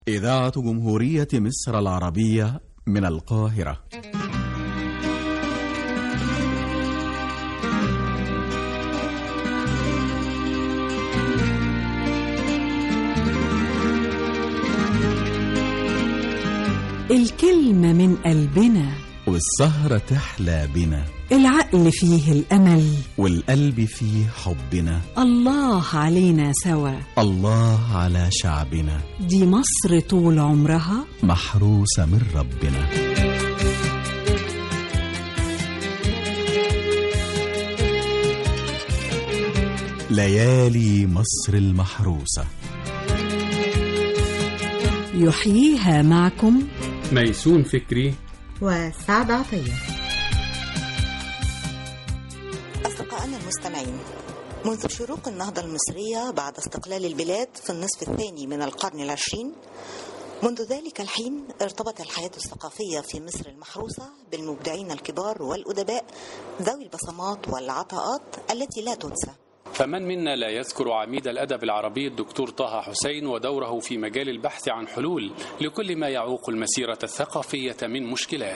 إذاعة جمهورية مصر العربية من القاهرة الكلمة من قلبنا والسهرة تحلى بنا العقل فيه الأمل والقلب فيه حبنا الله علينا سوا الله على شعبنا دي مصر طول عمرها محروسة من ربنا ليالي مصر المحروسة يحييها معكم ميسون فكري وسعد عطية أصدقائنا المستمعين منذ شروق النهضة المصرية بعد استقلال البلاد في النصف الثاني من القرن العشرين منذ ذلك الحين ارتبط الحياة الثقافية في مصر المحروسة بالمبدعين الكبار والأدباء ذوي البصمات والعطاءات التي لا تنسى فمن منا لا يذكر عميد الأدب العربي الدكتور طه حسين ودوره في مجال البحث عن حلول لكل ما يعوق المسيرة الثقافية من مشكلات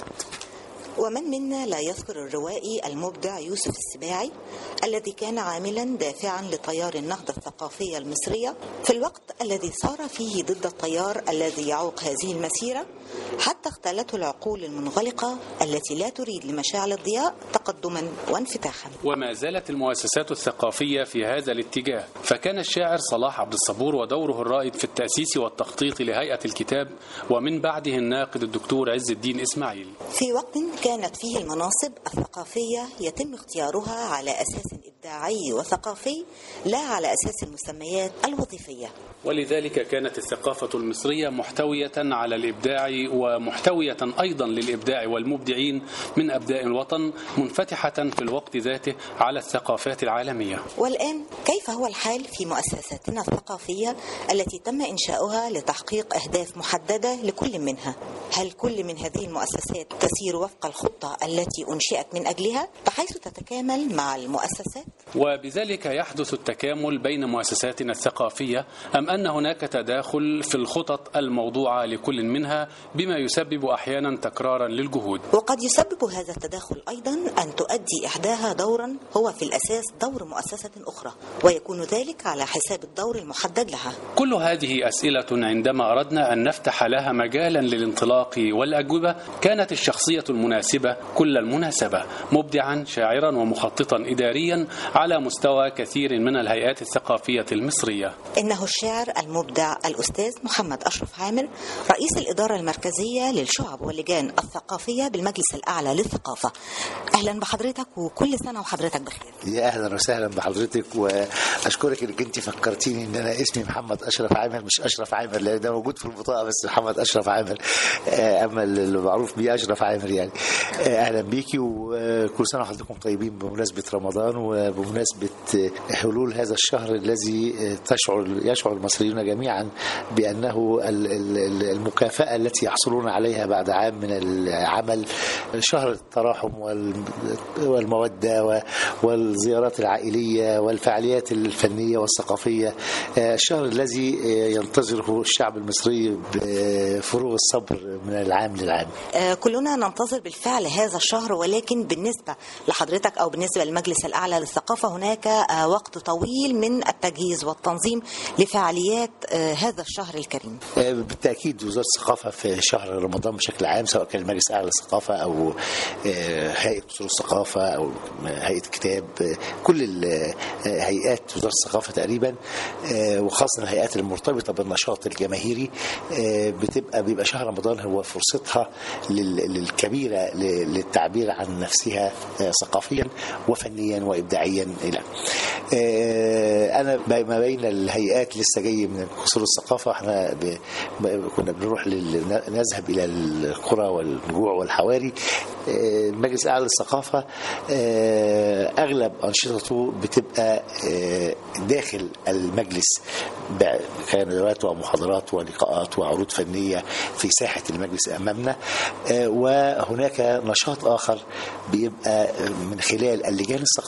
ومن منا لا يذكر الروائي المبدع يوسف السباعي الذي كان عاملا دافعا لتيار النهضة الثقافية المصرية في الوقت الذي صار فيه ضد التيار الذي يعوق هذه المسيرة حتى اختلته العقول المنغلقة التي لا تريد لمشاعل الضياء تقدما وانفتاحا وما زالت المؤسسات الثقافية في هذا الاتجاه فكان الشاعر صلاح عبد الصبور ودوره الرائد في التأسيس والتخطيط لهيئة الكتاب ومن بعده الناقد الدكتور عز الدين إسماعيل في وقت كانت فيه المناصب الثقافية يتم اختيارها على أساس إبداعي وثقافي لا على أساس المسميات الوظيفية ولذلك كانت الثقافة المصرية محتوية على الإبداع ومحتوية أيضا للإبداع والمبدعين من أبناء الوطن منفتحة في الوقت ذاته على الثقافات العالمية والآن كيف هو الحال في مؤسساتنا الثقافية التي تم إنشاؤها لتحقيق أهداف محددة لكل منها هل كل من هذه المؤسسات تسير وفق الخطة التي أنشئت من أجلها بحيث تتكامل مع المؤسسات وبذلك يحدث التكامل بين مؤسساتنا الثقافية أم أن هناك تداخل في الخطط الموضوعة لكل منها بما يسبب أحيانا تكرارا للجهود وقد يسبب هذا التداخل أيضا أن تؤدي إحداها دورا هو في الأساس دور مؤسسة أخرى ويكون ذلك على حساب الدور المحدد لها كل هذه أسئلة عندما أردنا أن نفتح لها مجالا للانطلاق والأجوبة كانت الشخصية المناسبة كل المناسبة مبدعا شاعرا ومخططا إداريا على مستوى كثير من الهيئات الثقافية المصرية إنه الشاعر المبدع الأستاذ محمد أشرف عامر رئيس الإدارة المركزية للشعب واللجان الثقافية بالمجلس الأعلى للثقافة أهلا بحضرتك وكل سنة وحضرتك بخير يا اهلا وسهلا بحضرتك واشكرك انك انت فكرتيني ان انا اسمي محمد اشرف عامر مش اشرف عامر لان ده موجود في البطاقه بس محمد اشرف عامر آه، اما اللي معروف بيه اشرف عامر يعني آه، اهلا بيكي وكل سنه وحضراتكم طيبين بمناسبه رمضان وبمناسبه حلول هذا الشهر الذي تشعر يشعر المصريون جميعا بانه ال- ال- المكافاه التي يحصلون عليها بعد عام من العمل شهر التراحم وال- والموده و- والزيارات العائليه والفعاليات الفنيه والثقافيه آه، الشهر الذي آه، ينتظره الشعب المصري بفروغ الصبر من العام للعام آه، كلنا ننتظر بالفعل هذا الشهر ولكن بالنسبة لحضرتك أو بالنسبة للمجلس الأعلى للثقافة هناك آه، وقت طويل من التجهيز والتنظيم لفعاليات آه، هذا الشهر الكريم آه، بالتاكيد وزاره الثقافه في شهر رمضان بشكل عام سواء كان المجلس الاعلى للثقافه او آه، هيئه اصول الثقافه او هيئه الكتاب آه، كل ال- آه، هيئات وزاره الثقافه تقريبا آه، وخاصه الهيئات المرتبطه بالنشاط الجماهيري آه، بتبقى بيبقى شهر رمضان هو فرصتها لل- للكبيره ل- للتعبير عن نفسها آه، ثقافيا وفنيا وابداعيا الى آه، انا ب- ما بين الهيئات لسه جاي من قصور الثقافه احنا ب... ب- كنا بنروح لل... نذهب الى القرى والنجوع والحواري آه، المجلس الاعلى للثقافه آه، اغلب انشطته بتبقى آه، داخل المجلس بندوات ومحاضرات ولقاءات وعروض فنيه في ساحه المجلس امامنا آه، وهناك نشاط اخر بيبقى من خلال اللجان الثقافيه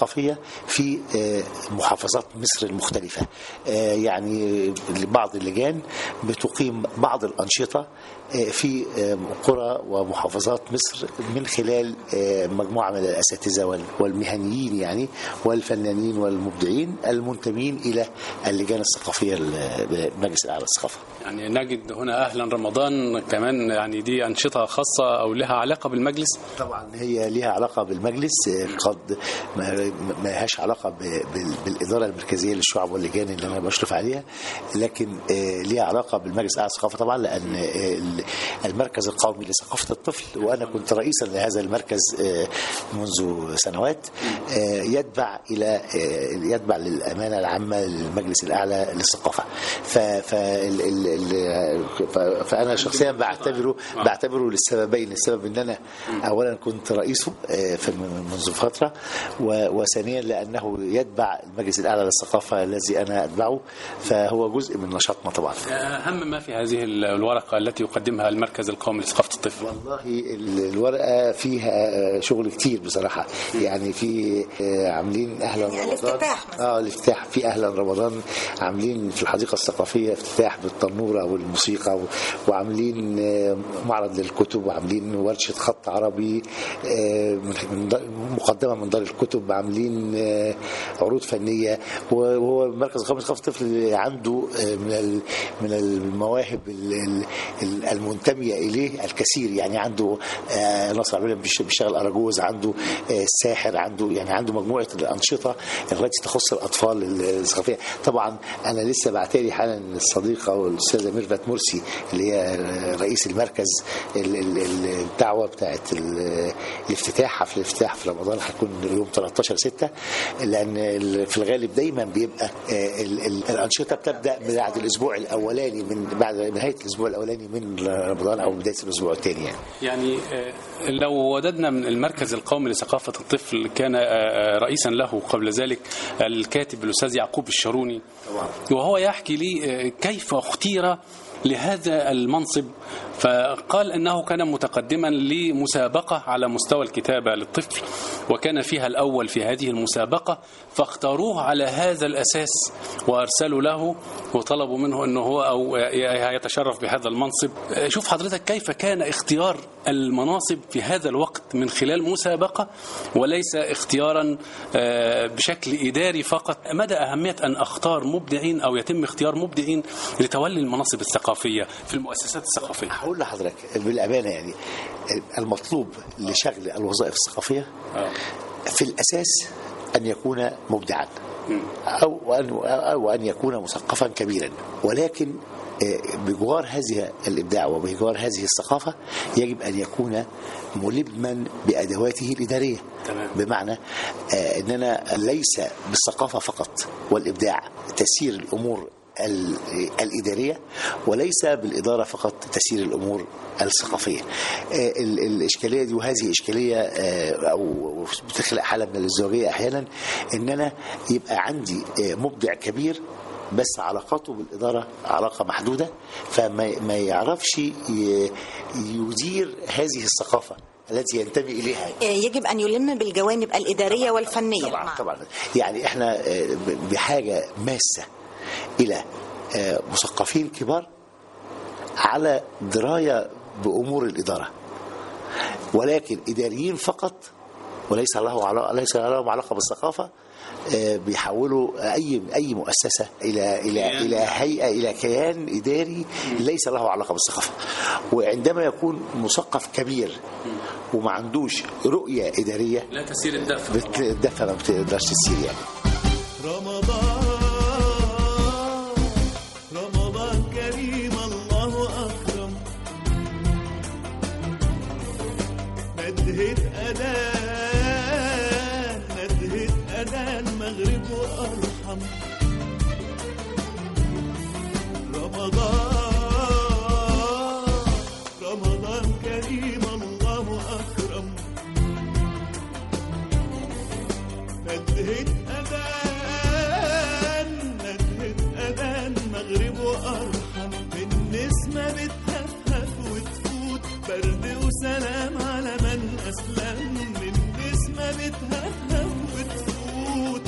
في آه، محافظات مصر المختلفة آه، يعني بعض اللجان بتقيم بعض الأنشطة آه، في آه، قرى ومحافظات مصر من خلال آه، مجموعة من الأساتذة وال- والمهنيين يعني والفنانين والمبدعين المنتمين إلى اللجان الثقافية ال- بمجلس الأعلى للثقافة يعني نجد هنا أهلا رمضان كمان يعني دي أنشطة خاصة أو لها علاقة بالمجلس طبعا هي ليها علاقة بالمجلس آه، قد ما ما لهاش علاقة ب- بال- بالإدارة المركزية للشعب واللجان اللي أنا بشرف عليها لكن آه، ليها علاقة بالمجلس الأعلى للثقافة طبعا لأن آه، ال- المركز القومي لثقافة الطفل وأنا كنت رئيسا لهذا المركز آه، منذ سنوات آه، يتبع إلى آه، يتبع للأمانة العامة للمجلس الأعلى للثقافة ف- فال- ال- ال- ف- فأنا شخصيا بعتبره بعتبره للسببين السبب ان انا اولا كنت رئيسه آه، في من- منذ فتره و- وثانيا لانه يتبع المجلس الاعلى للثقافه الذي انا اتبعه فهو جزء من نشاطنا طبعا أهم ما في هذه الورقة التي يقدمها المركز القومي لثقافة الطفل والله ال- الورقه فيها شغل كتير بصراحه يعني في آه، عاملين اهلا يعني رمضان الافتتاح مثلا. اه الافتتاح في اهلا رمضان عاملين في الحديقه الثقافيه افتتاح بالتنوره والموسيقى و- وعاملين آه، معرض للكتب وعاملين ورشه خط عربي آه، من من دار- مقدمه من دار الكتب عاملين آه، عروض فنيه وهو المركز القومي لثقافه الطفل عنده آه، من ال- من المواهب ال- ال- ال- المنتميه اليه الكثير يعني عنده آه، ناصر عبد بيش- بيشتغل اراجوز عنده آه، الساحر عنده يعني عنده مجموعه الانشطه التي تخص الاطفال الثقافيه طبعا انا لسه بعتلي حالا الصديقه والاستاذه ميرفت مرسي اللي هي رئيس المركز ال- ال- ال- الدعوه بتاعت ال- الافتتاح حفل الافتتاح في رمضان هيكون يوم 13 6 لان ال- في الغالب دايما بيبقى آه، ال- ال- الانشطه بتبدا بعد الاسبوع الاولاني من بعد نهايه الاسبوع الاولاني من رمضان او بدايه الاسبوع الثاني يعني يعني آه، لو وددنا من المركز القومي لثقافة الطفل كان آه، آه، رئيسا له قبل ذلك الكاتب الأستاذ يعقوب الشاروني وهو يحكي لي آه، كيف اختير لهذا المنصب فقال انه كان متقدما لمسابقه على مستوى الكتابه للطفل وكان فيها الاول في هذه المسابقه فاختاروه على هذا الاساس وارسلوا له وطلبوا منه انه هو او يتشرف بهذا المنصب شوف حضرتك كيف كان اختيار المناصب في هذا الوقت من خلال مسابقه وليس اختيارا آه، بشكل اداري فقط مدى اهميه ان اختار مبدعين او يتم اختيار مبدعين لتولي المناصب الثقافيه في المؤسسات الثقافيه هقول لحضرتك بالامانه يعني المطلوب لشغل الوظائف الثقافيه آه. في الاساس ان يكون مبدعا او ان او ان يكون مثقفا كبيرا ولكن آه، بجوار هذه الابداع وبجوار هذه الثقافه يجب ان يكون ملما بادواته الاداريه تمام. بمعنى آه، اننا ليس بالثقافه فقط والابداع تسير الامور ال- الإدارية وليس بالإدارة فقط تسير الأمور الثقافية آه، ال- الإشكالية دي وهذه إشكالية آه، أو بتخلق حالة من الازدواجية أحيانا إن أنا يبقى عندي آه، مبدع كبير بس علاقاته بالإدارة علاقة محدودة فما ما يعرفش ي- يدير هذه الثقافة التي ينتمي إليها يجب أن يلم بالجوانب الإدارية والفنية طبعا معا. طبعا يعني احنا آه، بحاجه ماسه الى آه، مثقفين كبار على درايه بامور الاداره ولكن اداريين فقط وليس له علاقه ليس لهم علاقه بالثقافه آه، بيحولوا اي اي مؤسسه الى الى الى هيئه الى كيان اداري ليس له علاقه بالثقافه وعندما يكون مثقف كبير وما عندوش رؤيه اداريه لا تسير الدفع بت- الدفه ما بتقدرش تسير يعني رمضان رمضان كريم الله أكرم ندهت أذان ندهت أذان مغرب وأرحم رمضان رمضان كريم الله أكرم ندهت أذان ندهت أذان مغرب وأرحم النسمة بتهفهف وتفوت برد وسلام على من أسلم النسمة بتهفهف وتفوت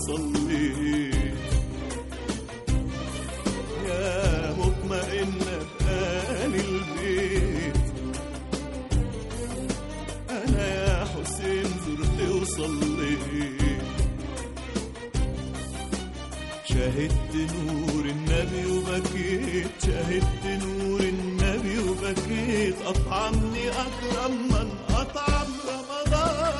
وصليت يا مطمئنة بآل البيت أنا يا حسين زرت وصليت شاهدت نور النبي وبكيت شاهدت نور النبي وبكيت أطعمني أكرم من أطعم رمضان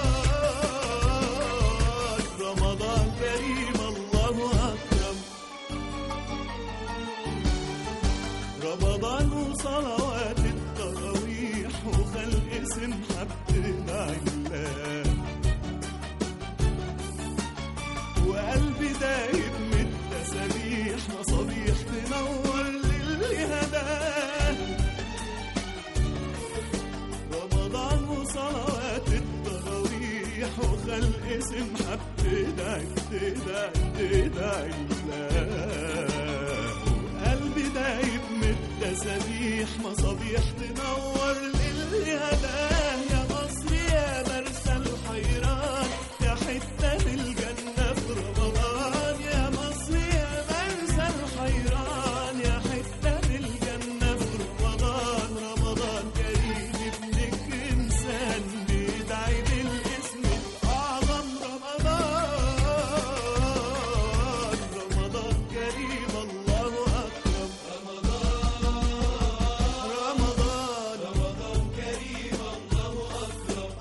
رمضان كريم الله أكرم رمضان وصلوات التراويح وخلق سمحة بتدعي الله وقلبي دايب من التسابيح مصابيح تنور للي هداه رمضان وصلوات التراويح وخلق سمحة بتدعي بتدعي بتدعي الله قلبي دايب من التسابيح مصابيح تنور للي هداه يا مصر يا مرسى الحيران يا حتة في الجنة في رمضان يا مصر يا مرسى الحيران يا حتة في الجنة في رمضان رمضان كريم ابنك إنسان بيدعي بالاسم الأعظم رمضان رمضان كريم الله أكرم رمضان رمضان رمضان كريم الله أكرم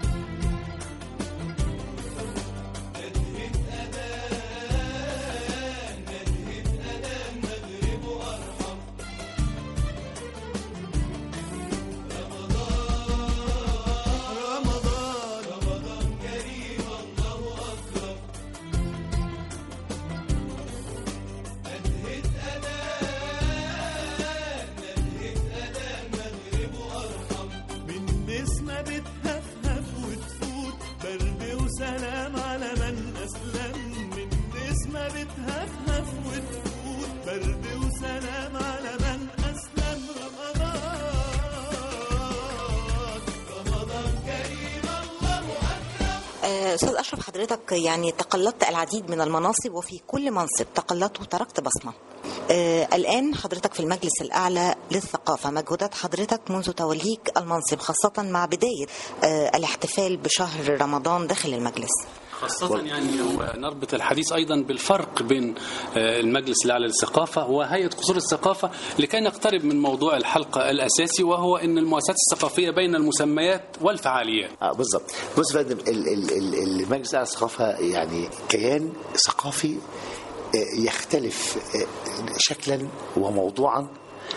رمضان رمضان كريم الله أكرم ندهت أذان ندهت أذان مغرب وأرحم من نسمة بتهفهف وتفوت برد وسلام على من أسلم من نسمة بتهفهف وتفوت برد وسلام على من أسلم رمضان رمضان كريم الله أكرم آه، أستاذ أشرف حضرتك يعني تقلدت العديد من المناصب وفي كل منصب تقلدت وتركت بصمة آه، الآن حضرتك في المجلس الأعلى للثقافة مجهودات حضرتك منذ توليك المنصب خاصة مع بداية آه، الاحتفال بشهر رمضان داخل المجلس خاصة يعني هو نربط الحديث أيضا بالفرق بين آه، المجلس الأعلى للثقافة وهيئة قصور الثقافة لكي نقترب من موضوع الحلقة الأساسي وهو أن المؤسسات الثقافية بين المسميات والفعاليات اه بالظبط بص يا فندم ال- ال- ال- المجلس الاعلى للثقافه يعني كيان ثقافي آه، يختلف آه، شكلا وموضوعا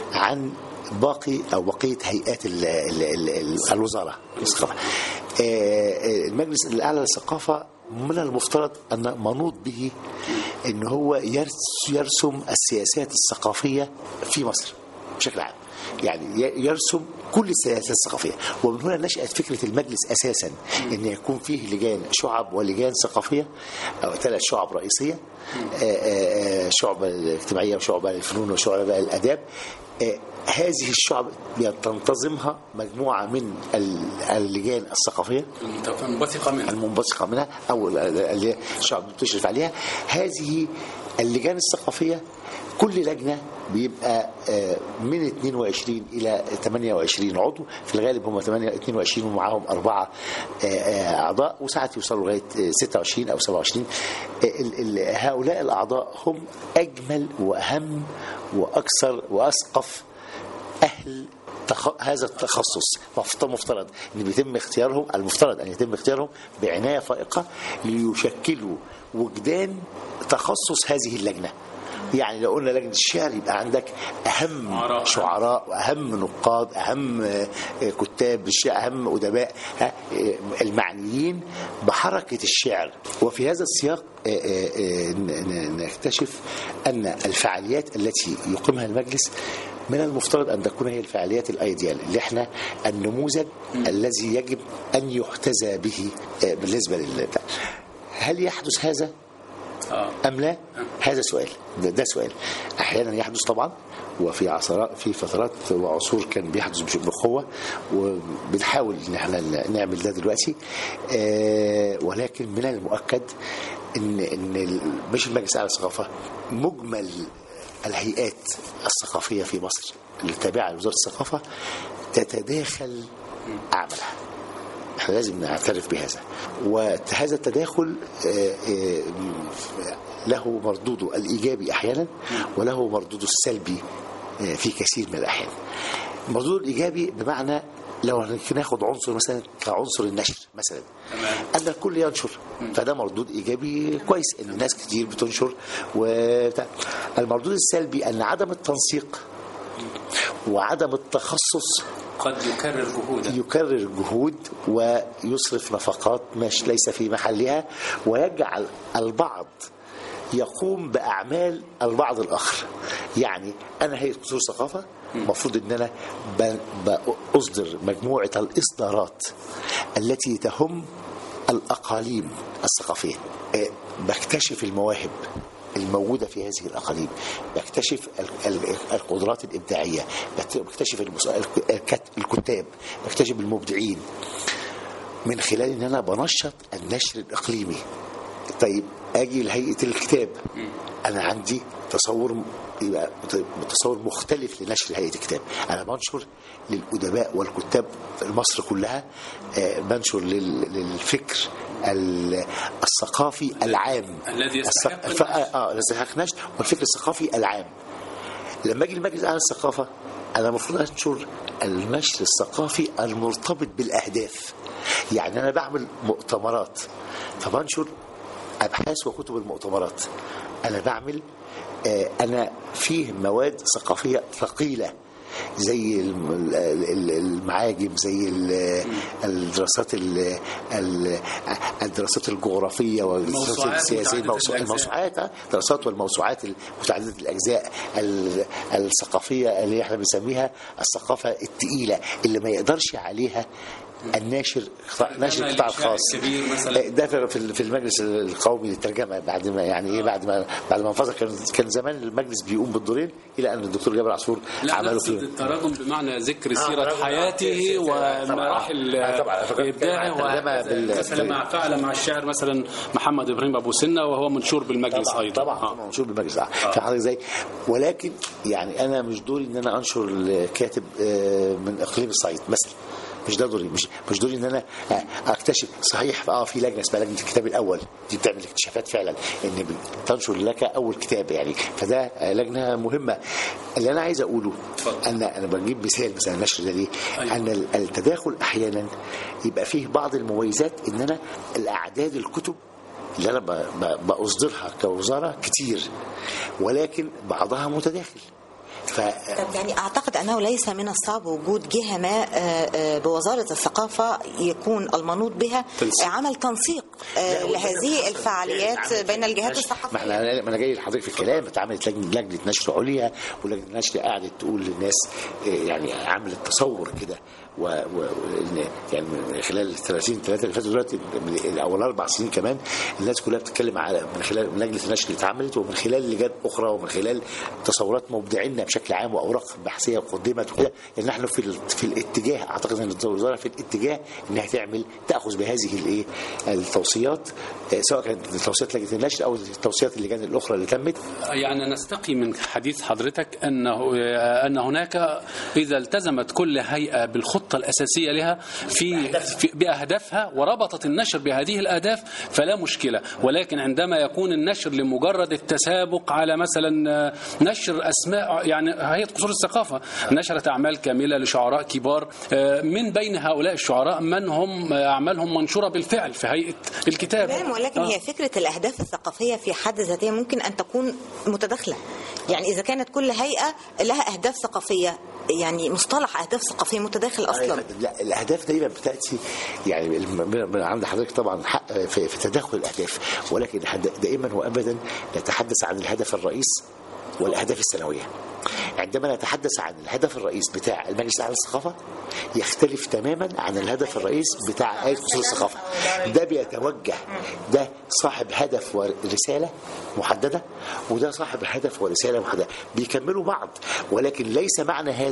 عن باقي او بقيه هيئات ال- ال- ال- ال- الوزاره للثقافه. آه، آه، المجلس الاعلى للثقافه من المفترض ان منوط به ان هو يرس- يرسم السياسات الثقافيه في مصر بشكل عام. يعني ي- يرسم كل السياسات الثقافيه ومن هنا نشات فكره المجلس اساسا ان يكون فيه لجان شعب ولجان ثقافيه او ثلاث شعب رئيسيه آه، آه، آه، شعبه الاجتماعيه وشعبه للفنون وشعبه للاداب آه، هذه الشعب تنتظمها مجموعه من ال- اللجان الثقافيه منبثقة منها المنبثقه منها او اللي هي الشعب بتشرف عليها هذه اللجان الثقافيه كل لجنه بيبقى آه، من 22 الى 28 عضو في الغالب هم 8 22 ومعاهم اربعه آه، آه، اعضاء وساعات يوصلوا لغايه آه، 26 او 27 آه، ال- ال- هؤلاء الاعضاء هم اجمل واهم واكثر واثقف اهل تخ... هذا التخصص مفت- مفترض ان بيتم اختيارهم المفترض ان يتم اختيارهم بعنايه فائقه ليشكلوا وجدان تخصص هذه اللجنه يعني لو قلنا لجنه الشعر يبقى عندك اهم شعراء. شعراء واهم نقاد اهم آه، آه، كتاب الشعر اهم ادباء ها، آه، المعنيين بحركه الشعر وفي هذا السياق آه، آه، آه، ن- ن- نكتشف ان الفعاليات التي يقيمها المجلس من المفترض ان تكون هي الفعاليات الايديال اللي احنا النموذج الذي يجب ان يحتذى به آه، بالنسبه لل هل يحدث هذا آه. ام لا هذا سؤال ده, ده سؤال احيانا يحدث طبعا وفي عصرات في فترات وعصور كان بيحدث بش- بقوه وبنحاول ان احنا نعمل ده دلوقتي آه، ولكن من المؤكد ان ان ال- مش المجلس الاعلى للثقافه مجمل الهيئات الثقافيه في مصر اللي تابعه لوزاره الثقافه تتداخل اعمالها احنا لازم نعترف بهذا وهذا التداخل آه، آه، له مردوده الايجابي احيانا وله مردوده السلبي آه، في كثير من الاحيان المردود الايجابي بمعنى لو ناخد عنصر مثلا كعنصر النشر مثلا ان الكل ينشر فده مردود ايجابي كويس ان الناس كتير بتنشر وبتاع. المردود السلبي ان عدم التنسيق وعدم التخصص قد يكرر جهودا يكرر جهود ويصرف نفقات مش ليس في محلها ويجعل البعض يقوم باعمال البعض الاخر يعني انا هيئه قصور الثقافه المفروض ان انا ب- باصدر مجموعه الاصدارات التي تهم الاقاليم الثقافيه آه، بكتشف المواهب الموجوده في هذه الاقاليم بكتشف ال- ال- القدرات الابداعيه بكت- بكتشف المس- الك- الكت- الكتاب بكتشف المبدعين من خلال ان انا بنشط النشر الاقليمي طيب اجي لهيئه الكتاب انا عندي تصور يبقى تصور مختلف لنشر هيئه الكتاب انا بنشر للادباء والكتاب في مصر كلها آه، بنشر لل- للفكر ال- الثقافي العام الذي يستحق الث- ف- النشر. اه الذي يستحق النشر والفكر الثقافي العام لما اجي المجلس الاعلى للثقافه انا المفروض انشر النشر الثقافي المرتبط بالاهداف يعني انا بعمل مؤتمرات فبنشر ابحاث وكتب المؤتمرات انا بعمل آه، انا فيه مواد ثقافيه ثقيله زي الم- ال- ال- المعاجم زي ال- الدراسات ال- ال- الدراسات الجغرافيه والدراسات الموسوعات السياسيه متعددة الموسوع- الأجزاء. الموسوعات آه، دراسات والموسوعات المتعدده الاجزاء ال- الثقافيه اللي احنا بنسميها الثقافه الثقيله اللي ما يقدرش عليها الناشر ناشر القطاع الإنشاء الخاص الكبير مثلاً. ده في في- في المجلس القومي للترجمه بعد ما يعني ايه بعد ما بعد ما انفصل كان كان زمان المجلس بيقوم بالدورين الى ان الدكتور جابر عاشور لا عمله نقصد فيه التراجم بمعنى ذكر سيرة تراجم. حياته طبعاً. ومراحل آه، طبعاً. فكان إبداعه الترجمة بال- وهكذا. مثلا مع فعل مع الشاعر مثلا محمد إبراهيم أبو سنة وهو منشور بالمجلس طبعا أيضا طبعا آه. طبعا منشور بالمجلس آه. في حضرتك ازاي ولكن يعني انا مش دوري ان انا انشر الكاتب آه، من اقليم الصعيد مثلا مش ده دوري مش مش دوري ان انا آه، اكتشف صحيح اه في لجنه اسمها لجنه الكتاب الاول دي بتعمل اكتشافات فعلا ان تنشر لك اول كتاب يعني فده آه، لجنه مهمه اللي انا عايز اقوله ان انا بجيب مثال مثلا النشر ده ليه أيوة. ان ال- التداخل احيانا يبقى فيه بعض المميزات ان انا الاعداد الكتب اللي انا ب- ب- بصدرها كوزاره كتير ولكن بعضها متداخل ف طب يعني اعتقد انه ليس من الصعب وجود جهه ما آه، آه، بوزاره الثقافه يكون المنوط بها تنسيق. عمل تنسيق آه، لهذه الفعاليات بين الجهات ما الثقافيه احنا ما انا جاي لحضرتك في الكلام اتعملت لجنه لجنه نشر عليا ولجنه نشر قعدت تقول للناس إيه، يعني عملت تصور كده و, و وإن يعني من خلال 30 ثلاثه اللي فاتوا دلوقتي من- او الاربع سنين كمان الناس كلها بتتكلم على من خلال لجنه النشر اللي اتعملت ومن خلال لجان اخرى ومن خلال تصورات مبدعينا بشكل عام واوراق بحثيه قدمت وكده ان احنا في ال- في الاتجاه اعتقد ان الوزاره في الاتجاه انها تعمل تاخذ بهذه الايه التوصيات آه، سواء كانت توصيات لجنه النشر او توصيات اللجان الاخرى اللي تمت يعني نستقي من حديث حضرتك انه ان هناك اذا التزمت كل هيئه بالخطه الاساسيه لها في, في باهدافها وربطت النشر بهذه الاهداف فلا مشكله ولكن عندما يكون النشر لمجرد التسابق على مثلا نشر اسماء يعني هيئه قصور الثقافه نشرت اعمال كامله لشعراء كبار من بين هؤلاء الشعراء من هم اعمالهم منشوره بالفعل في هيئه الكتاب تمام ولكن آه. هي فكرة الأهداف الثقافية في حد ذاتها ممكن أن تكون متداخلة يعني إذا كانت كل هيئة لها أهداف ثقافية يعني مصطلح أهداف ثقافية متداخل أصلا لا الاهداف دايما بتاتي يعني الم- من عند حضرتك طبعا حق في, في تداخل الاهداف ولكن حد- دائما وابدا نتحدث عن الهدف الرئيس والاهداف السنويه عندما نتحدث عن الهدف الرئيس بتاع المجلس الاعلى للثقافه يختلف تماما عن الهدف الرئيس بتاع هيئه قصور الثقافه ده بيتوجه ده صاحب هدف ورساله محدده وده صاحب هدف ورساله محدده بيكملوا بعض ولكن ليس معنى هذا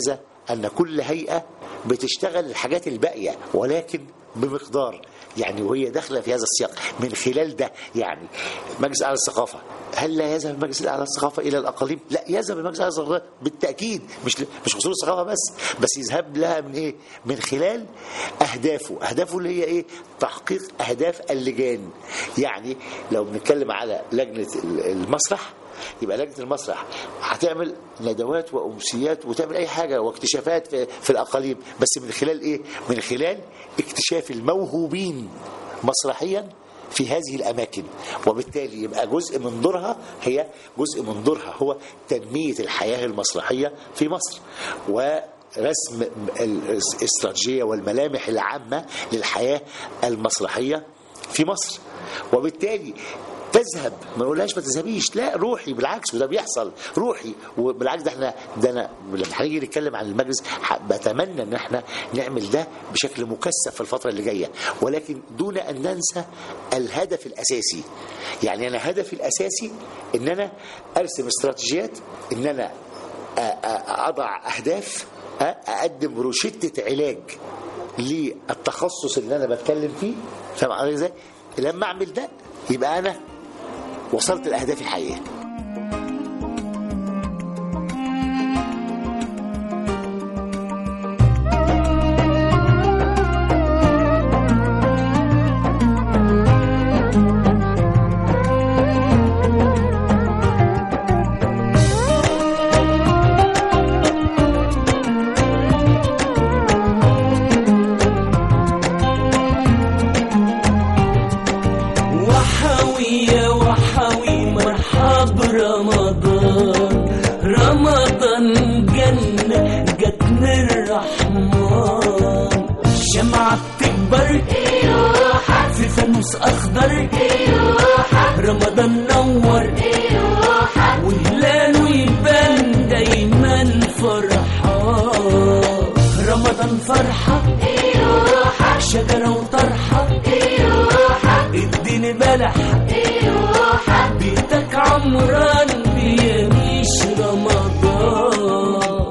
ان كل هيئه بتشتغل الحاجات الباقيه ولكن بمقدار يعني وهي داخله في هذا السياق من خلال ده يعني مجلس اعلى الثقافه هل لا يذهب المجلس الاعلى للثقافه الى الاقاليم؟ لا يذهب المجلس الاعلى للثقافه بالتاكيد مش مش اصول الثقافه بس بس يذهب لها من ايه؟ من خلال اهدافه، اهدافه اللي هي ايه؟ تحقيق اهداف اللجان يعني لو بنتكلم على لجنه المسرح يبقى لجنه المسرح هتعمل ندوات وامسيات وتعمل اي حاجه واكتشافات في, في الاقاليم بس من خلال ايه؟ من خلال اكتشاف الموهوبين مسرحيا في هذه الاماكن وبالتالي يبقى جزء من دورها هي جزء من دورها هو تنميه الحياه المسرحيه في مصر ورسم الاستراتيجيه والملامح العامه للحياه المسرحيه في مصر وبالتالي تذهب ما نقولهاش ما تذهبيش لا روحي بالعكس وده بيحصل روحي وبالعكس ده احنا ده انا لما هنيجي نتكلم عن المجلس ح- بتمنى ان احنا نعمل ده بشكل مكثف في الفتره اللي جايه ولكن دون ان ننسى الهدف الاساسي يعني انا هدفي الاساسي ان انا ارسم استراتيجيات ان انا أ- أ- اضع اهداف أ- اقدم روشته علاج للتخصص اللي انا بتكلم فيه فاهم حضرتك ازاي؟ لما اعمل ده يبقى انا وصلت لاهدافي الحقيقيه وحوي يا وحوي مرحب رمضان رمضان جنة جت من الرحمن الشمعة بتكبر في فانوس أخضر رمضان نور وهلاله يبان دايما فرحان رمضان فرحة شجرة وطرحة اديني بلح بيتك عمران بيميش رمضان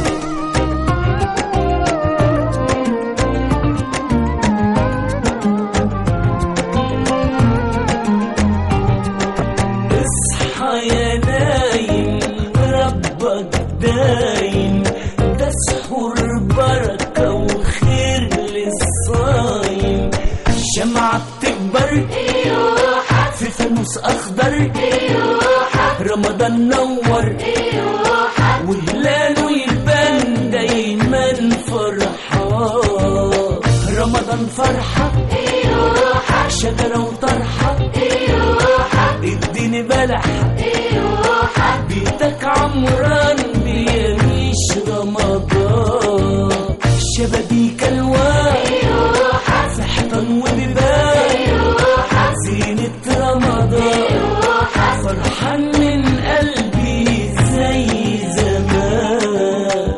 اصحى يا نايم ربك دايم ده سحور بركة وخير للصايم شمعة بتكبر في فانوس أخضر رمضان نور وهلاله يبان دايما فرحان رمضان فرحة شجرة وطرحة اديني بلح بيتك عمران بيعيش رمضان شبابيك الوان في حيطان وبيبان زينة رمضان فرحان من قلبي زي زمان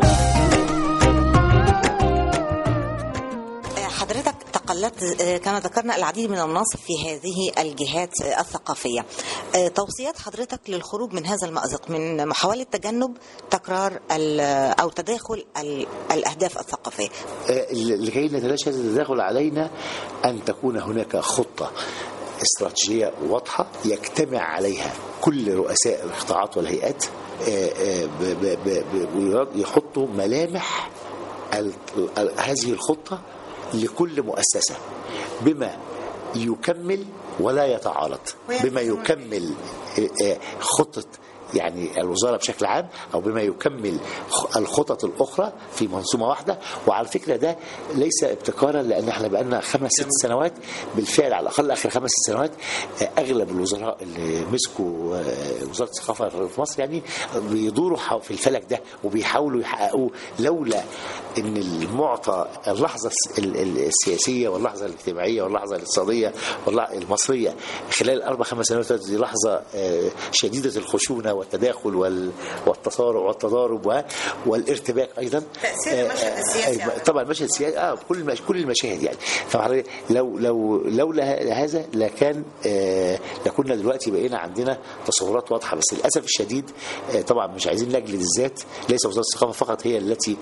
حضرتك تقلدت آه، كما ذكرنا العديد من المناصب في هذه الجهات آه، الثقافية آه، توصيات حضرتك للخروج من هذا المأزق من محاولة تجنب تكرار ال- أو تداخل ال- الأهداف الثقافية آه، لكي نتلاشى هذا التداخل علينا ان تكون هناك خطه استراتيجيه واضحه يجتمع عليها كل رؤساء القطاعات والهيئات آه، آه، ب- ب- ب- ب- ويراد- يحطوا ملامح ال- ال- هذه الخطه لكل مؤسسه بما يكمل ولا يتعارض بما يكمل آه، آه، خطه يعني الوزاره بشكل عام او بما يكمل خ- الخطط الاخرى في منظومه واحده وعلى فكره ده ليس ابتكارا لان احنا بقالنا خمس ست سنوات بالفعل على الاقل اخر خمس ست سنوات آه، اغلب الوزراء اللي مسكوا آه، وزاره الثقافه في مصر يعني بيدوروا حو- في الفلك ده وبيحاولوا يحققوه لولا ان المعطى اللحظه الس- ال- ال- السياسيه واللحظه الاجتماعيه واللحظه الاقتصاديه واللحظة المصريه خلال الاربع خمس سنوات دي لحظه آه، شديده الخشونه والتداخل وال- والتصارع والتضارب و- والارتباك ايضا تأثير المشهد آه، السياسي آه، على طبعا المشهد السياسي اه كل المش... كل المشاهد يعني فحضرتك لو لو لولا هذا لكان آه لكنا دلوقتي بقينا عندنا تصورات واضحه بس للاسف الشديد آه طبعا مش عايزين نجلد الذات ليس وزاره الثقافه فقط هي التي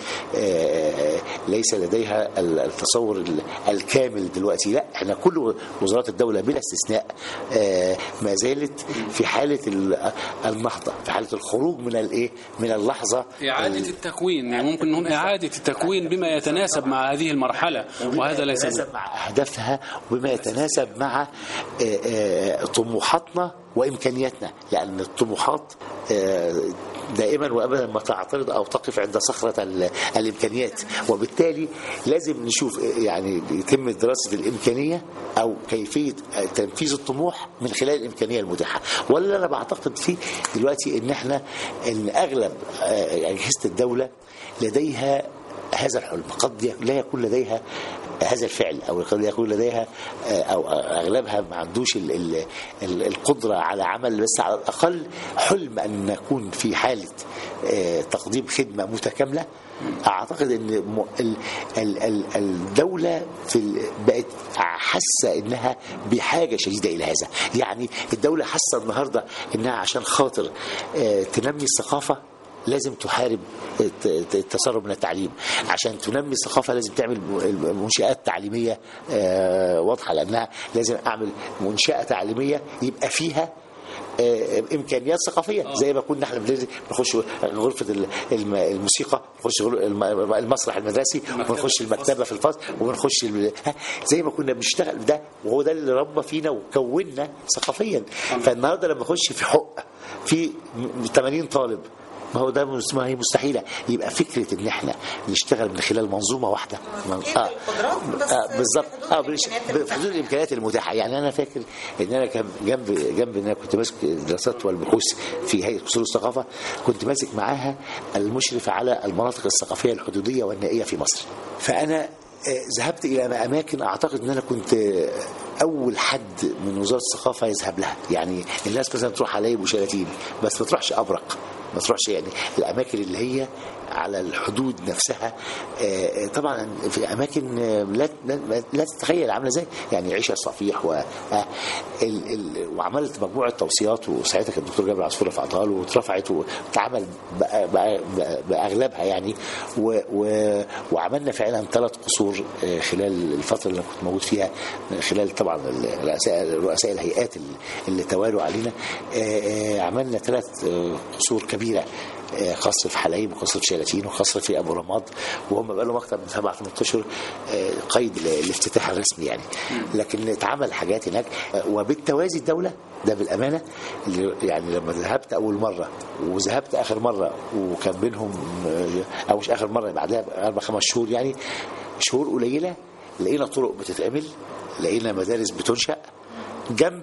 آه ليس لديها ال- التصور ال- الكامل دلوقتي لا احنا كل وزارات الدوله بلا استثناء آه ما زالت في حاله ال- النهضه في حاله الخروج من الايه من اللحظه إعادة التكوين يعني ممكن نقول إعادة التكوين بما يتناسب مع هذه المرحلة وهذا ليس يتناسب مع اهدافها وبما يتناسب مع آه، آه، طموحاتنا وامكانياتنا لان الطموحات آه، دائما وابدا ما تعترض او تقف عند صخره ال- الامكانيات وبالتالي لازم نشوف آه، يعني يتم دراسه الامكانيه او كيفيه آه، تنفيذ الطموح من خلال الامكانيه المتاحه ولا انا بعتقد فيه دلوقتي ان احنا ان اغلب آه، اجهزه الدوله لديها هذا الحلم قد لا يكون لديها هذا الفعل او قد يكون لديها آه، او اغلبها ما عندوش ال- ال- ال- القدره على عمل بس على الاقل حلم ان نكون في حاله آه، تقديم خدمه متكامله اعتقد ان م- ال- ال- ال- الدوله في ال- بقت حاسه انها بحاجه شديده الى هذا يعني الدوله حاسه النهارده انها عشان خاطر آه، تنمي الثقافه لازم تحارب الت- الت- التسرب من التعليم عشان تنمي الثقافه لازم تعمل م- منشات تعليميه آه، واضحه لانها لازم اعمل منشاه تعليميه يبقى فيها آه، امكانيات ثقافيه زي ما كنا احنا بننزل نخش غرفه ال- الم- الموسيقى نخش غر- الم- المسرح المدرسي ونخش المكتبه في الفصل ونخش ال- ها، زي ما كنا بنشتغل ده وهو ده اللي ربى فينا وكوننا ثقافيا فالنهارده لما اخش في حق في م- 80 طالب ما هو ده مس- ما هي مستحيله يبقى فكره ان احنا نشتغل من خلال منظومه واحده من- تقييم القدرات بس آه بالظبط بحدود اه بنش- الإمكانيات المتاحة. بحدود الامكانيات المتاحه يعني انا فاكر ان انا كان جنب جنب ان انا كنت ماسك الدراسات والبحوث في هيئه اصول الثقافه كنت ماسك معاها المشرف على المناطق الثقافيه الحدوديه والنائيه في مصر فانا آه، ذهبت الى اماكن اعتقد ان انا كنت آه، اول حد من وزاره الثقافه يذهب لها يعني الناس مثلا تروح حلايب وشلاتين بس ما تروحش ابرق ما تروحش يعني الاماكن اللي هي على الحدود نفسها آه، طبعا في اماكن آه، لا لا, لا تتخيل عامله ازاي يعني عيشه صفيح و آه، ال ال وعملت مجموعه توصيات وساعتها كان الدكتور جابر عصفور رفعتها له واترفعت واتعمل بأ- بأ- بأ- باغلبها يعني و و وعملنا فعلا ثلاث قصور آه، خلال الفتره اللي أنا كنت موجود فيها من خلال طبعا الرؤساء رؤساء الهيئات اللي- اللي توالوا علينا آه، آه، عملنا ثلاث آه، قصور كبيره آه، قصر في حلايب وقصر في شلاتين وقصر في ابو رماد وهم بقى لهم اكثر من سبعة ثمان اشهر آه، قيد ال- الافتتاح الرسمي يعني لكن اتعمل حاجات هناك آه، وبالتوازي الدوله ده بالامانه اللي يعني لما ذهبت اول مره وذهبت اخر مره وكان بينهم آه، او مش اخر مره بعدها اربع خمس شهور يعني شهور قليله لقينا طرق بتتعمل لقينا مدارس بتنشا جنب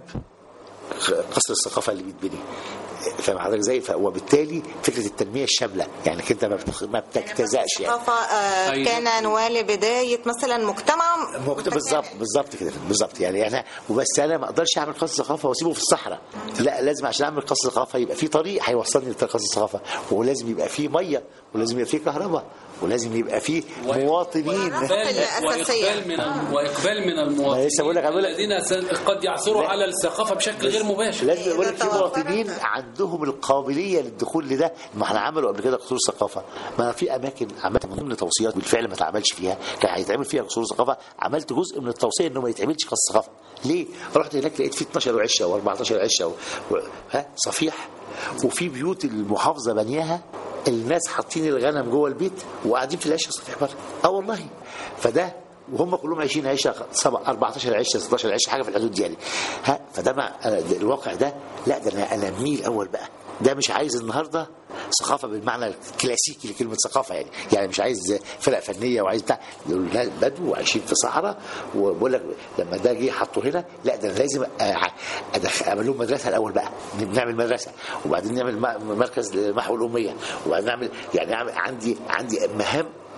قصر الثقافه اللي بيتبني فاهم حضرتك ازاي ف- وبالتالي فكره التنميه الشامله يعني انت ما بت- ما بتجتزاش يعني الثقافة آه، أيوة. كان نوال بداية مثلا مجتمع مكتب بالظبط بالظبط كده بالظبط يعني انا وبس انا ما اقدرش اعمل قصر ثقافه واسيبه في الصحراء لا لازم عشان اعمل قصر ثقافه يبقى في طريق هيوصلني لقصر الثقافه ولازم يبقى في ميه ولازم يبقى في كهرباء ولازم يبقى في مواطنين والعناصر الأساسية. وإقبال من واقبال من ما المواطنين لسه بقول لك- بقول لك- الذين س- قد يعثروا لا. على الثقافه بشكل غير مباشر لازم يقول لك في توفرت. مواطنين عندهم القابليه للدخول لده ما احنا عملوا قبل كده قصور ثقافه ما في اماكن عملت من ضمن توصيات بالفعل ما اتعملش فيها كان هيتعمل فيها قصور ثقافه عملت جزء من التوصيه انه ما يتعملش قصر ثقافه ليه؟ رحت هناك لقيت فيه 12 عشه و14 عشه و... و... ها صفيح وفي بيوت المحافظه بنياها الناس حاطين الغنم جوه البيت وقاعدين في العشه صفيح بره اه والله فده وهم كلهم عايشين عيشه سبع 14 عيشه 16 عيشه حاجه في الحدود دي يعني ها فده مع أنا- ده الواقع ده لا ده انا انميه الاول بقى ده مش عايز النهارده ثقافه بالمعنى الكلاسيكي لكلمه ثقافه يعني يعني مش عايز فرق فنيه وعايز بتاع دول ناس بدو وعايشين في صحراء وبقول لك لما ده جه حطه هنا لا ده انا لازم أع- أدخ- اعمل لهم مدرسه الاول بقى نعمل مدرسه وبعدين نعمل م- مركز لمحو الاميه وبعدين نعمل يعني أعمل عندي عندي مهام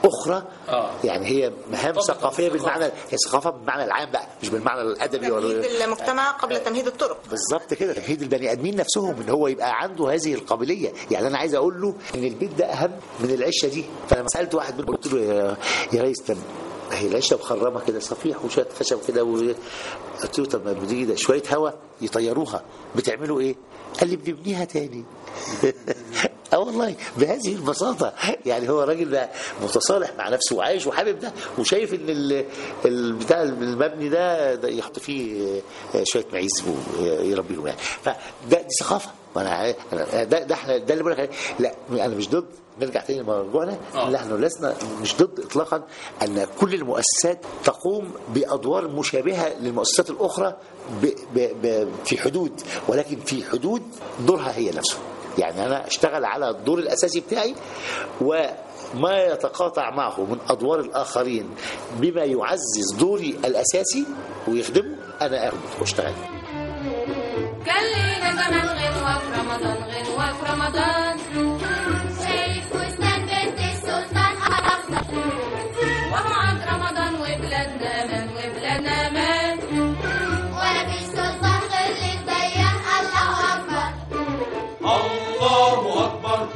اخرى آه. يعني هي مهام طبعاً. ثقافيه بالمعنى هي ثقافه بالمعنى العام بقى مش بالمعنى الادبي ولا تمهيد المجتمع قبل تمهيد الطرق بالظبط كده تمهيد البني ادمين نفسهم ان هو يبقى عنده هذه القابليه يعني انا عايز اقول له ان البيت ده اهم من العشه دي فلما سالت واحد منهم قلت له يا, يا ريس طب هي العشه مخرمه كده صفيح وشويه خشب كده و... قلت له طب ما بتيجي ده شويه هواء يطيروها بتعملوا ايه؟ قال لي بنبنيها تاني اه والله بهذه البساطه يعني هو راجل بقى متصالح مع نفسه وعايش وحابب ده وشايف ان ال- البتاع المبني ده, ده يحط فيه آه، شويه معيز ويربيهم يعني فده دي ثقافه وانا عاي- أنا- ده ده احنا ده اللي بقول لك عليه. لا انا مش ضد نرجع تاني لموضوعنا آه. نحن لسنا مش ضد اطلاقا ان كل المؤسسات تقوم بادوار مشابهه للمؤسسات الاخرى ب ب ب في حدود ولكن في حدود دورها هي نفسه يعني انا اشتغل على الدور الاساسي بتاعي وما يتقاطع معه من ادوار الاخرين بما يعزز دوري الاساسي ويخدمه انا اخده واشتغل كان لينا زمان غنوة في رمضان غنوة في رمضان شايف فستان بنت السلطان أخضر وهو عند رمضان وبلادنا أمان وبلادنا أمان ولا فيش سلطان غير للديان الله أكبر الله أكبر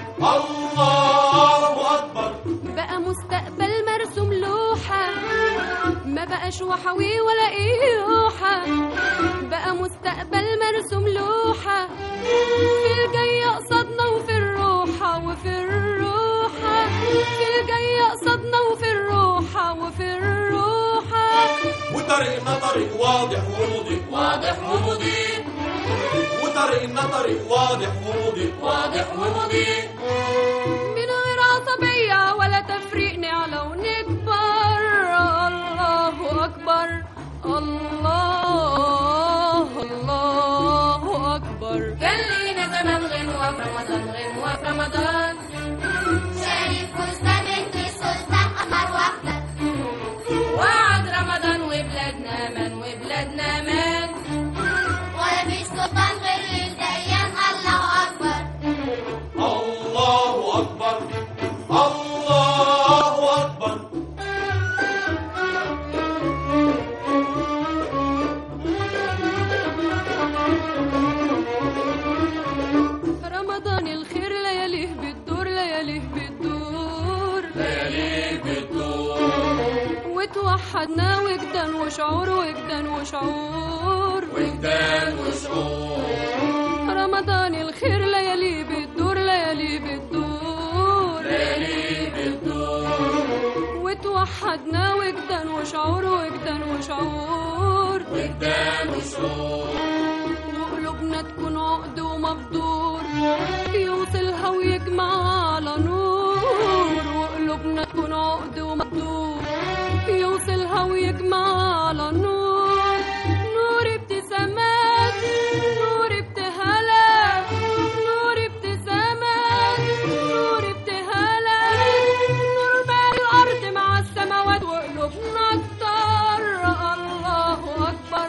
الله أكبر بقى مستقبل مرسوم لوحة ما بقاش وحوي ولا إيوحة بقى مستقبل مرسوم لوحة في الجاي قصدنا وفي الروحة وفي الروحة في الجاي قصدنا وفي الروحة وفي الروحة وطريقنا طريق واضح ومضيء واضح ومضيء وطريقنا طريق واضح ومضيء واضح ومضيء من غير عصبية ولا تفريق نعلى ونكبر الله أكبر الله الله أكبر كان لينا زمان غنوة في رمضان غنوة في رمضان شايف فستان بنت السلطان قمر واحدة وعد رمضان وبلادنا أمان وبلادنا أمان ولا فيش سلطان غير للديان الله أكبر الله أكبر الله أكبر رمضان الخير لياليه بتدور لياليه بتدور ليالي بتدور وتوحدنا وجدان وشعور وجدان وشعور وجدان وشعور رمضان الخير لياليه بتدور لياليه بتدور ليالي بتدور وتوحدنا وجدان وشعور وجدان وشعور وجدان وشعور وقلوبنا تكون عقد ومبدور يوصلها ويجمع على نور وقلوبنا تكون عقد ومبدور يوصلها ويجمع على نور نور ابتسامات نور ابتهالات نور ابتسامات نور ابتهالات نور مال الأرض مع السماوات وقلوبنا اكتر الله أكبر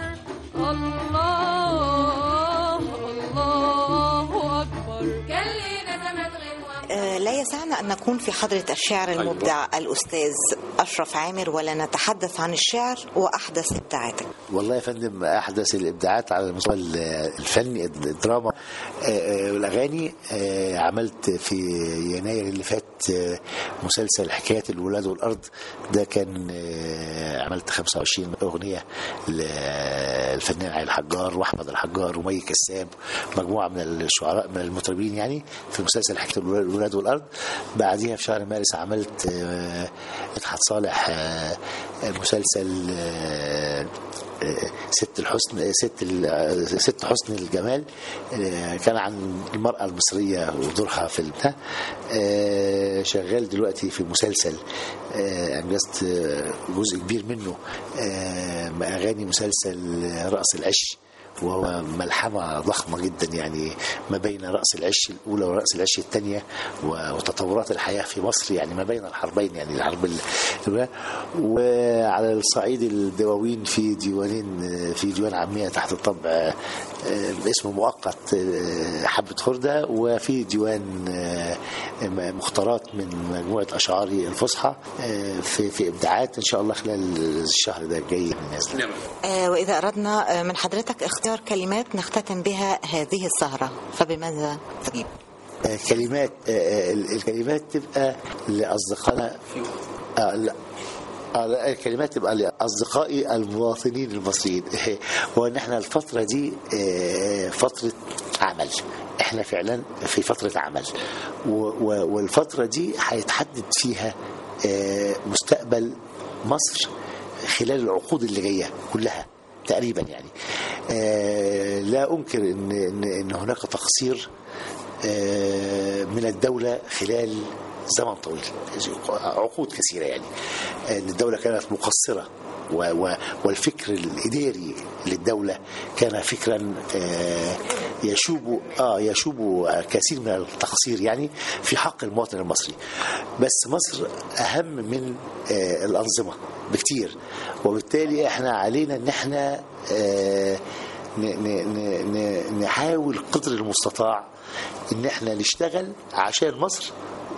الله الله أكبر كان لينا زمان غنوة آه، لا يسعنا أن نكون في حضرة الشاعر المبدع الأستاذ أشرف عامر ولا نتحدث عن الشعر وأحدث إبداعاتك والله يا فندم احدث الابداعات على المستوى الفني الدراما آه، آه، والاغاني آه، عملت في يناير اللي فات آه، مسلسل حكايه الولاد والارض ده كان آه، عملت 25 اغنيه للفنان علي الحجار واحمد الحجار ومي كساب مجموعه من الشعراء من المطربين يعني في مسلسل حكايه الولاد والارض بعديها في شهر مارس عملت آه، مدحت صالح آه، مسلسل آه، آه، ست الحسن آه، ست ال- آه، ست حسن الجمال آه، كان عن المرأة المصرية ودورها في البتاع آه، شغال دلوقتي في مسلسل آه، أنجزت آه، جزء كبير منه آه، أغاني مسلسل رأس العش وهو ملحمة ضخمة جدا يعني ما بين رأس العش الأولى ورأس العش الثانية وتطورات الحياة في مصر يعني ما بين الحربين يعني الحرب الأولى وعلى الصعيد الدواوين في ديوانين في ديوان عامية تحت الطبع آه، اسمه مؤقت آه، حبة خردة وفي ديوان آه، مختارات من مجموعة أشعاري الفصحى آه، في في إبداعات إن شاء الله خلال الشهر ده الجاي نازلة آه، وإذا أردنا آه، من حضرتك اختيار كلمات نختتم بها هذه السهرة فبماذا تجيب؟ آه، كلمات آه، آه، الكلمات تبقى لأصدقائنا آه لا آه لا، الكلمات تبقى لأصدقائي المواطنين المصريين وإن احنا الفترة دي آه، فترة عمل احنا فعلا في فترة عمل و- و- والفترة دي هيتحدد فيها آه، مستقبل مصر خلال العقود اللي جاية كلها تقريبا يعني آه، لا أنكر إن, إن, إن هناك تقصير آه، من الدولة خلال زمن طويل عقود كثيرة يعني أن الدولة كانت مقصرة و- و- والفكر الإداري للدولة كان فكرا آه، يشوب آه يشوب كثير من التقصير يعني في حق المواطن المصري بس مصر أهم من آه، الأنظمة بكتير وبالتالي احنا علينا ان احنا آه، ن- ن- ن- ن- نحاول قدر المستطاع ان احنا نشتغل عشان مصر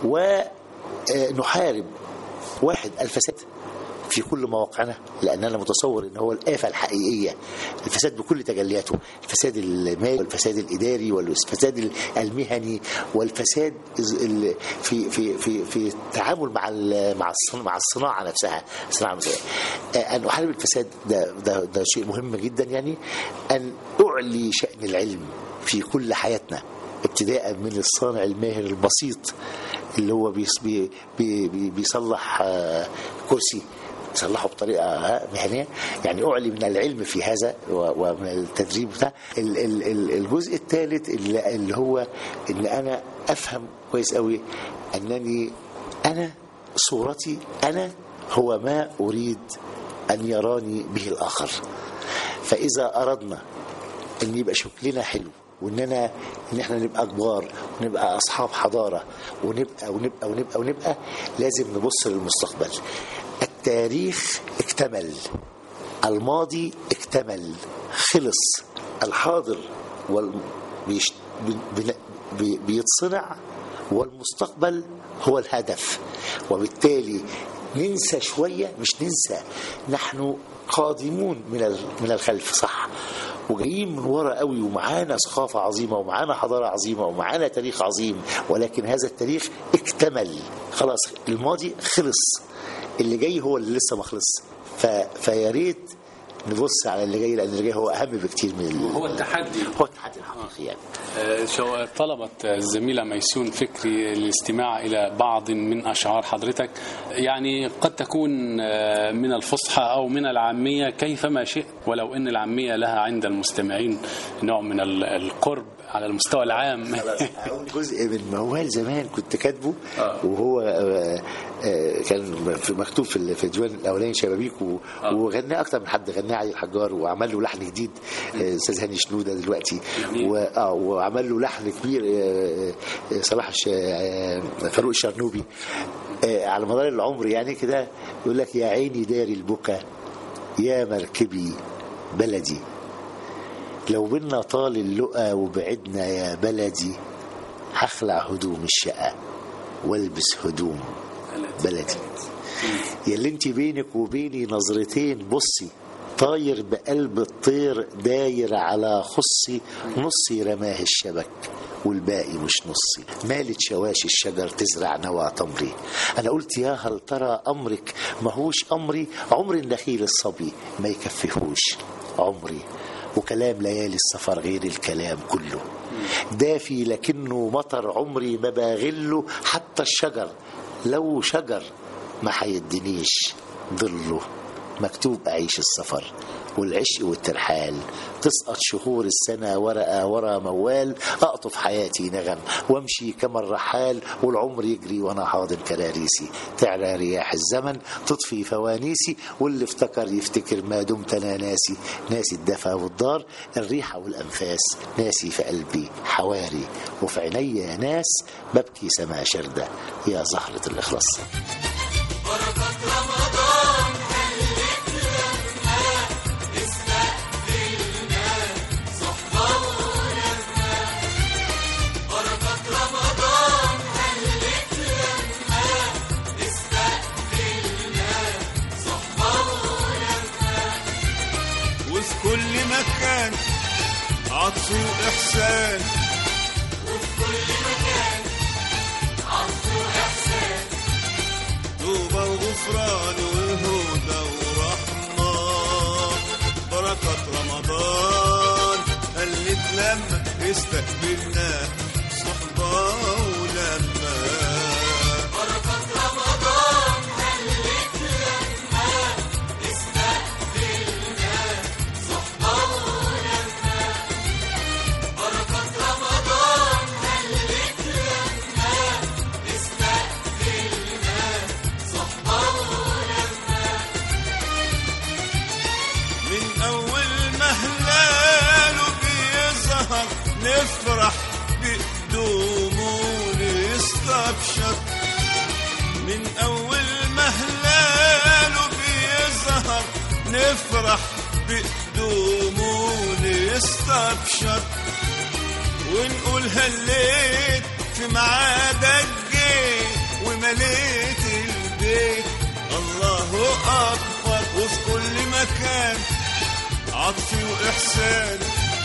ونحارب واحد الفساد في كل مواقعنا لان انا متصور ان هو الافه الحقيقيه الفساد بكل تجلياته الفساد المالي والفساد الاداري والفساد المهني والفساد ال- في في في في التعامل مع ال- مع الصناعه مع الصناعه نفسها الصناعه نفسها. آه، ان احارب الفساد ده ده ده شيء مهم جدا يعني ان اعلي شان العلم في كل حياتنا ابتداء من الصانع الماهر البسيط اللي هو بيص- بي بي بي بيصلح آه، كرسي يصلحه بطريقه آه، مهنيه يعني اعلي من العلم في هذا و- ومن التدريب بتاع ال- ال- ال- الجزء الثالث اللي اللي هو ان انا افهم كويس قوي انني انا صورتي انا هو ما اريد ان يراني به الاخر فاذا اردنا ان يبقى شكلنا حلو واننا ان احنا نبقى كبار ونبقى اصحاب حضاره ونبقى ونبقى ونبقى ونبقى لازم نبص للمستقبل التاريخ اكتمل الماضي اكتمل خلص الحاضر وال... بيش... بي... بي... بيتصنع والمستقبل هو الهدف وبالتالي ننسى شوية مش ننسى نحن قادمون من ال- من الخلف صح وجايين من ورا قوي ومعانا ثقافة عظيمة ومعانا حضارة عظيمة ومعانا تاريخ عظيم ولكن هذا التاريخ اكتمل خلاص الماضي خلص اللي جاي هو اللي لسه ما خلص ف... فيا ريت نبص على اللي جاي لان اللي جاي هو اهم بكتير من ال... هو التحدي هو التحدي الحقيقي يعني آه، شو طلبت الزميلة ميسون فكري الاستماع إلى بعض من أشعار حضرتك يعني قد تكون آه، من الفصحى أو من العامية كيفما شئت ولو أن العامية لها عند المستمعين نوع من ال- القرب على المستوى العام أقول جزء من موال زمان كنت كاتبه آه. وهو آه، آه، كان في- مكتوب في ال- في الديوان الاولاني شبابيك و- آه. وغناه اكتر من حد غناه علي الحجار وعمل له لحن جديد آه، استاذ هاني شنوده دلوقتي جميل. و- اه وعمل له لحن كبير آه، آه، صلاح الش- آه، فاروق الشرنوبي آه، على مدار العمر يعني كده يقول لك يا عيني داري البكا يا مركبي بلدي لو بينا طال اللقا وبعدنا يا بلدي هخلع هدوم الشقة والبس هدوم بلدي يا اللي انت بينك وبيني نظرتين بصي طاير بقلب الطير داير على خصي نصي رماه الشبك والباقي مش نصي مالت شواشي الشجر تزرع نوى تمري انا قلت يا هل ترى امرك ماهوش امري عمر النخيل الصبي ما يكفيهوش عمري وكلام ليالي السفر غير الكلام كله دافي لكنه مطر عمري ما باغله حتى الشجر لو شجر ما هيدينيش ظله مكتوب أعيش السفر والعشق والترحال تسقط شهور السنة ورقة ورا موال أقطف حياتي نغم وامشي كما الرحال والعمر يجري وأنا حاضن كراريسي تعلى رياح الزمن تطفي فوانيسي واللي افتكر يفتكر ما دمت أنا ناسي ناسي الدفا والدار الريحة والأنفاس ناسي في قلبي حواري وفي عيني يا ناس ببكي سما شردة يا زهرة الإخلاص وفي كل مكان عطف وإحسان توبة وغفران وهدى ورحمة بركة رمضان قلت لما استقبلنا صحبة ولما من أول ما هلاله بيظهر نفرح بقدومه ونستبشر من أول ما هلاله بيظهر نفرح بقدومه ونستبشر ونقول هليت في ميعادك جيت ومليت البيت الله أكبر وفي كل مكان عطف وإحسان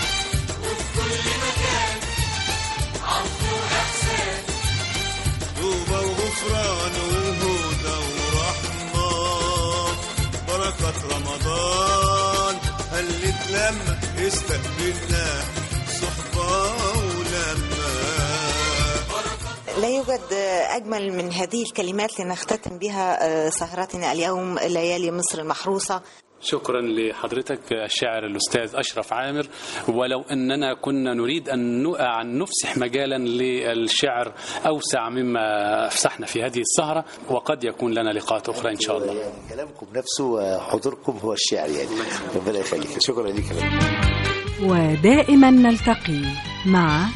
توبة وغفران وهدى ورحمة بركة رمضان هلت لما استقبلنا صحبة ولما لا يوجد أجمل من هذه الكلمات لنختتم بها آه، سهرتنا اليوم ليالي مصر المحروسة شكرا لحضرتك الشاعر الأستاذ أشرف عامر ولو أننا كنا نريد أن ن- أن نفسح مجالا للشعر أوسع مما أفسحنا في هذه السهرة وقد يكون لنا لقاءات أخرى إن شاء الله يعني كلامكم نفسه وحضوركم هو الشعر يعني ربنا يخليك شكرا لك يا فندم. ودائما نلتقي مع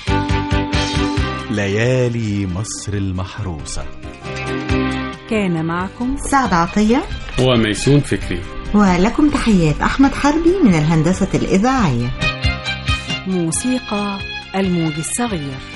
ليالي مصر المحروسة كان معكم سعد عطية وميسون فكري ولكم تحيات أحمد حربي من الهندسة الإذاعية موسيقى الموج الصغير